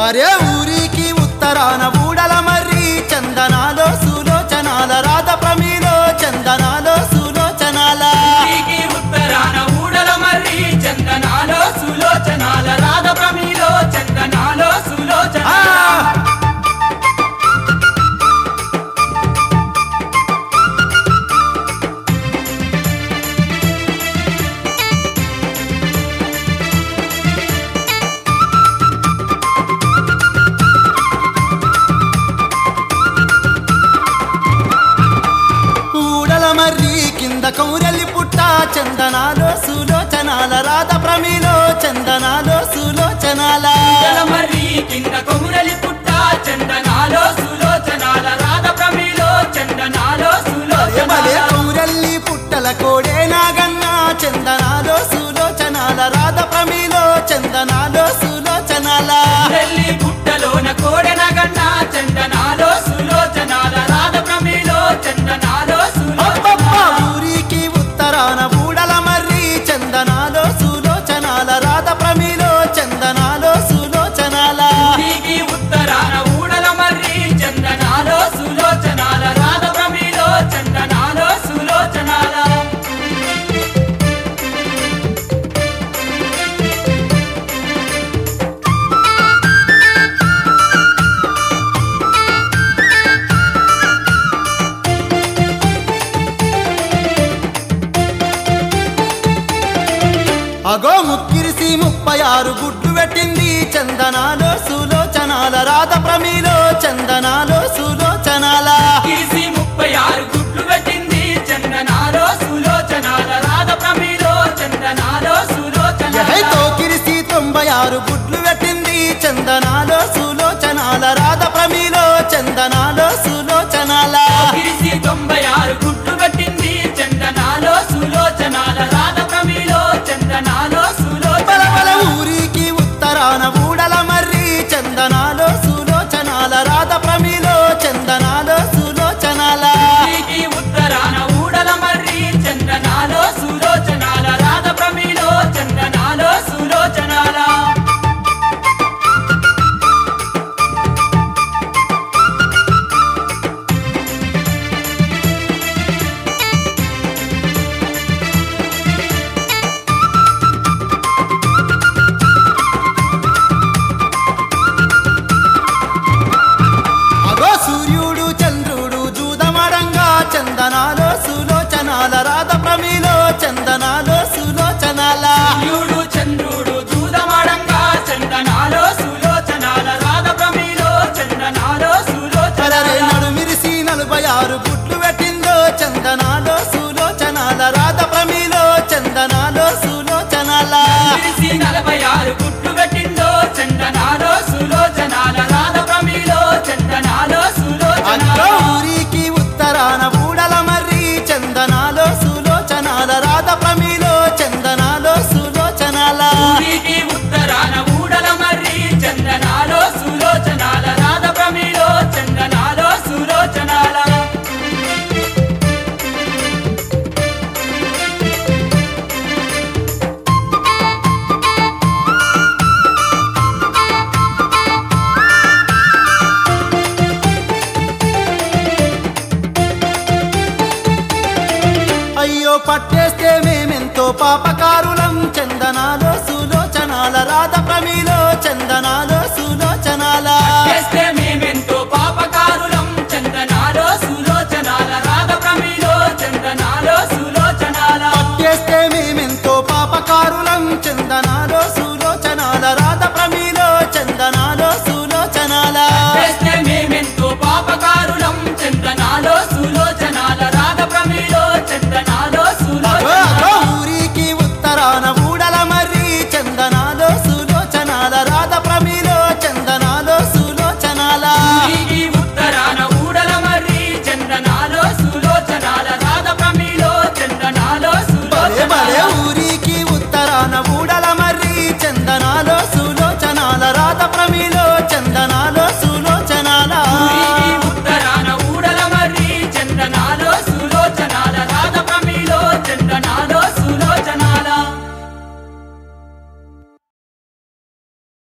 అరే ఊరికి ఉత్తరాన ఊడల మర్రి చందనాలో సులోచనాల రాధ ప్రమీలో చందనాలో సులోచనాల నీకి ఉత్తరాన ఊడల మర్రి చందనాలో సులోచనాల రాధ ప్రమీలో చందనాలో ఆ! సులోచనాల ఊడల మర్రి కింద కౌరలి పుట్ట చందనాలో సులోచనాల రాధ ప్రమీలో చందనాలో సులోచనాల ఊడల మర్రి కింద కొమురలి పుట్ట చందనాలో సులోచనాల రాధ ప్రమీలో చందనాలో భలే సులోచనాల కౌరల్లి పుట్టల కోడే నాగన్న చందనాలో సులోచనాల రాధ ప్రమీలో చందనాలో సులోచనాల ఊరెల్లి పుట్టలోన కోడెనగన్న చందనాలో సులోచనాల రాధ ప్రమీలో చందనాలో అబ్బబ్బా! సులోచనాల ఊరికి ఉత్తరాన ఊడల మర్రి చందనాలో సులోచనాల రాధ ప్రమీలో చందనాలో సులోచనాల నీకి ఉత్తరాన ఊడల మర్రి చందనాలో సులోచనాల రాధ ప్రమీలో చందనాలో సులోచనాల అగో ముక్కిరిసి ముప్పై ఆరు గుడ్లు పెట్టింది చందనాలో సులోచనాల రాధ ప్రమీలో చందనాలో సులోచనాల కిరిసి ముప్పై ఆరు గుట్లు పెట్టింది చందనాలో సులోచనాల రాధ ప్రమీలో చందనాలో సులోచనాల తో కిరిసి తొంభై ఆరు గుడ్లు పెట్టింది చందనాలో సులోచనాల రాధ ప్రమీలో చందనాలో సులోచనాల కిరిసి తొంభై ఆరు గుట్లు పెట్టింది చందనాలో సులోచనాల రాధ ప్రమీలో చందనాలో బల బల సులోచనాల ఊరికి ఉత్తరాన ఊడల మర్రి చందనాలో సులోచనాల రాధ ప్రమీలో చందనాలో సులోచనాల నీకి ఉత్తరాన ఊడల మర్రి చందనాలో సులోచనాల రాధ ప్రమీలో చందనాలో సులోచనాల అగో సూర్యుడు చంద్రుడు జూదమడంగా చందనాలో సులోచనాల రాధ ప్రమీలో చందనాలో సులోచనాల సూర్యుడు చంద్రుడు దూదమాడంగా చందనాలో సులోచనాల రాధ ప్రమీలో చందనాలో పదరే సులోచనాల నడుమిరిసి నలభై ఆరు గుడ్లు పెట్టిందో చందనాలో సులోచనాల రాధ ప్రమీలో చందనాలో సులోచనాల తిరిసి నలభై ఆరు గుట్లు పెట్టిందో చందనాలో సులోచనాల రాధ ప్రమీలో చందనాలో అగ్గో సులోచనాల ఊరికి ఉత్తరాన ఊడల మర్రి చందనాలో సులోచనాల రాధ ప్రమీలో చందనాలో సులోచనాల ఊరికి ఉత్తరాన ఊడల మర్రి చందనాలో సులోచనాల రాధ ప్రమీలో చందనాలో సులోచనాల అయ్యో పట్టేస్తే మేమెంతో పాపకారులం చందనాలో సులోచనాల రాధ ప్రమీలో చందనాలో సులోచనాల చేస్తే మేమెంతో పాపకారులం చందనాలో సులోచనాల రాధ ప్రమీలో చందనాలో సులోచనాల పట్టేస్తే మేమెంతో పాపకారులం చందనాలో